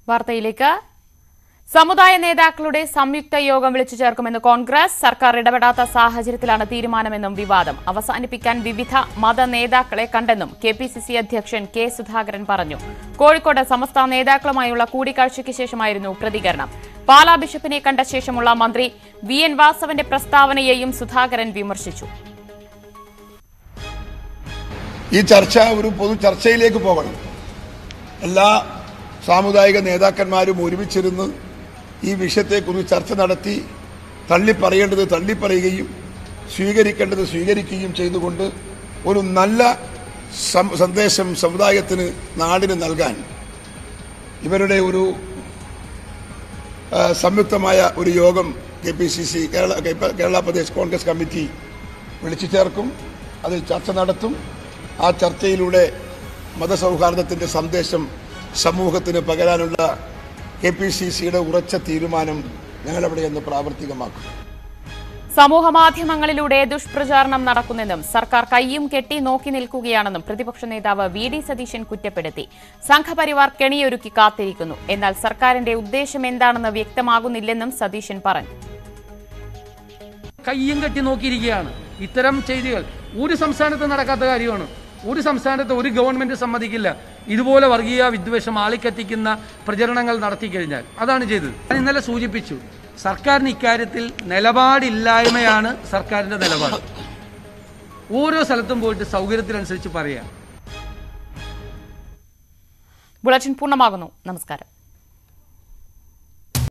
വാർത്തയിലേക്ക് സമുദായ നേതാക്കളുടെ സംയുക്ത യോഗം വിളിച്ചു ചേർക്കുമെന്ന് കോൺഗ്രസ് സർക്കാർ ഇടപെടാത്ത സാഹചര്യത്തിലാണ് തീരുമാനമെന്നും വിവാദം അവസാനിപ്പിക്കാൻ വിവിധ മത നേതാക്കളെ കണ്ടെന്നും കെ പി സി സി അധ്യക്ഷൻ കെ സുധാകരൻ പറഞ്ഞു കോഴിക്കോട് സമസ്ത നേതാക്കളുമായുള്ള കൂടിക്കാഴ്ചയ്ക്ക് ശേഷമായിരുന്നു പ്രതികരണം പാലാ ബിഷപ്പിനെ കണ്ട ശേഷമുള്ള മന്ത്രി വി എൻ വാസവന്റെ പ്രസ്താവനയെയും സുധാകരൻ വിമർശിച്ചു ഈ ചർച്ച ഒരു പൊതു ചർച്ചയിലേക്ക് പോകണം എല്ലാ സാമുദായിക നേതാക്കന്മാരും ഒരുമിച്ചിരുന്ന് ഈ വിഷയത്തെക്കുറിച്ച് ചർച്ച നടത്തി തള്ളിപ്പറയേണ്ടത് തള്ളിപ്പറയുകയും സ്വീകരിക്കേണ്ടത് സ്വീകരിക്കുകയും ചെയ്തുകൊണ്ട് ഒരു നല്ല സം- സന്ദേശം സമുദായത്തിന് നാടിന് നൽകാൻ ഇവരുടെ ഒരു ആ, സംയുക്തമായ ഒരു യോഗം K P C C Kerala Kerala Pradesh Congress committee വിളിച്ചു ചേർക്കും അതിൽ ചർച്ച നടത്തും ആ ചർച്ചയിലൂടെ മതസൗഹാർദ്ദത്തിൻ്റെ സന്ദേശം സമൂഹത്തിന് പകരാനുള്ള കെ പി സി സിയുടെ ഉറച്ച തീരുമാനം ഞങ്ങളവിടെ നിന്ന് പ്രാവർത്തികമാക്കും സമൂഹമാധ്യമങ്ങളിലൂടെ ദുഷ്പ്രചാരണം നടക്കുന്നെന്നും സർക്കാർ കൈയും കെട്ടി നോക്കി നിൽക്കുകയാണെന്നും പ്രതിപക്ഷ നേതാവ് വി ഡി സതീശൻ കുറ്റപ്പെടുത്തി സംഘപരിവാർ കെണിയൊരുക്കി കാത്തിരിക്കുന്നു എന്നാൽ സർക്കാരിന്റെ ഉദ്ദേശം എന്താണെന്ന് വ്യക്തമാകുന്നില്ലെന്നും സതീശൻ പറഞ്ഞു കയ്യും കെട്ടി നോക്കിയിരിക്കുകയാണ് ഇത്തരം ചെയ്തികൾ ഒരു സംസ്ഥാനത്ത് നടക്കാത്ത കാര്യമാണ് ഒരു സംസ്ഥാനത്ത് ഒരു ഗവൺമെന്റ് സമ്മതിക്കില്ല ഇതുപോലെ വർഗീയ വിദ്വേഷം ആളിക്കത്തിക്കുന്ന പ്രചരണങ്ങൾ നടത്തി കഴിഞ്ഞാൽ അതാണ് ചെയ്തത് ഞാൻ ഇന്നലെ സൂചിപ്പിച്ചു സർക്കാരിന് ഇക്കാര്യത്തിൽ നിലപാടില്ലായ്മയാണ് സർക്കാരിന്റെ നിലപാട് ഓരോ സ്ഥലത്തും പോയിട്ട് സൗകര്യത്തിനനുസരിച്ച് പറയാം ബുള്ളറ്റിൻ പൂർണ്ണമാകുന്നു നമസ്കാരം